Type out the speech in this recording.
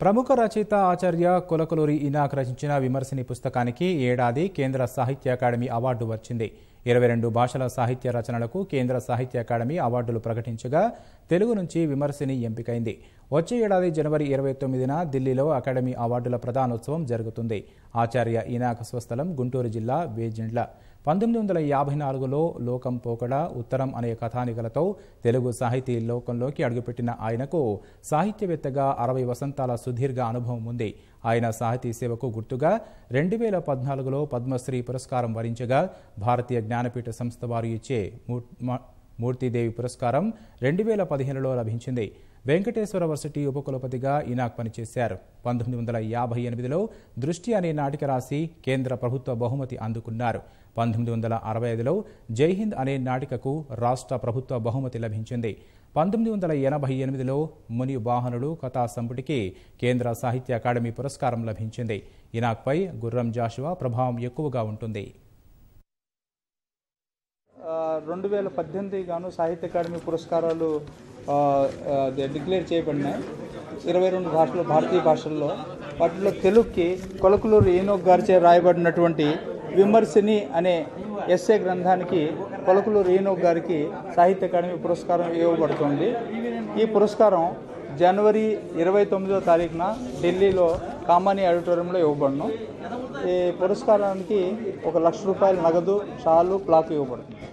ప్రముఖ రచయిత ఆచార్య కొలకలూరి ఇనాక్ రచించిన విమర్శని పుస్తకానికి ఈ ఏడాది కేంద్ర సాహిత్య అకాడమీ అవార్డు వచ్చింది ఇరవై రెండు భాషల సాహిత్య రచనలకు కేంద్ర సాహిత్య అకాడమీ అవార్డులు ప్రకటించగా తెలుగు నుంచి విమర్శని ఎంపికైంది వచ్చే ఏడాది జనవరి ఇరవై తొమ్మిదిన ఢిల్లీలో అకాడమీ అవార్డుల ప్రధానోత్సవం జరుగుతుంది ఆచార్య ఇనాక్ స్వస్థలం గుంటూరు జిల్లా వేజిండ్ల పంతొమ్మిది వందల యాభై నాలుగులో లోకం పోకడ ఉత్తరం అనే కథానికలతో తెలుగు సాహితీ లోకంలోకి అడుగుపెట్టిన ఆయనకు సాహిత్యవేత్తగా అరవై వసంతాల సుదీర్ఘ అనుభవం ఉంది ఆయన సాహితీ సేవకు గుర్తుగా రెండు వేల పద్నాలుగులో పద్మశ్రీ పురస్కారం వరించగా భారతీయ జ్ఞానపీఠ సంస్థ వారు ఇచ్చే మూ- మ- మూర్తిదేవి పురస్కారం రెండు వేల పదిహేనులో లభించింది వెంకటేశ్వర వర్సిటీ ఉపకులపతిగా ఇనాక్ పనిచేశారు పంతొమ్మిది వందల యాభై ఎనిమిదిలో దృష్టి అనే నాటిక రాసి కేంద్ర ప్రభుత్వ బహుమతి అందుకున్నారు పంతొమ్మిది వందల అరవై ఐదులో జైహింద్ అనే నాటికకు రాష్ట్ర ప్రభుత్వ బహుమతి లభించింది పంతొమ్మిది వందల ఎనభై ఎనిమిదిలో ముని వాహనుడు కథా సంపుటికి కేంద్ర సాహిత్య అకాడమీ పురస్కారం లభించింది ఇనాక్పై గుర్రం జాషువా ప్రభావం ఎక్కువగా ఉంటుంది రెండు వేల పద్దెనిమిది గాను సాహిత్య అకాడమీ పురస్కారాలు ఆ, ఆ, ది- డిక్లేర్ చేయబడినాయి ఇరవై రెండు భాషలు భారతీయ భాషల్లో వాటిలో తెలుగుకి కొలకులూరు ఏనోక్ గారిచే రాయబడినటువంటి విమర్శిని అనే ఎస్ఏ గ్రంథానికి కొలకులూరు ఏనోక్ గారికి సాహిత్య అకాడమీ పురస్కారం ఇవ్వబడుతుంది ఈ పురస్కారం జనవరి ఇరవై తొమ్మిదో తారీఖున ఢిల్లీలో కామాని ఆడిటోరియంలో ఇవ్వబడును ఈ పురస్కారానికి ఒక లక్ష రూపాయల నగదు షాలు ప్లాక్ ఇవ్వబడుతుంది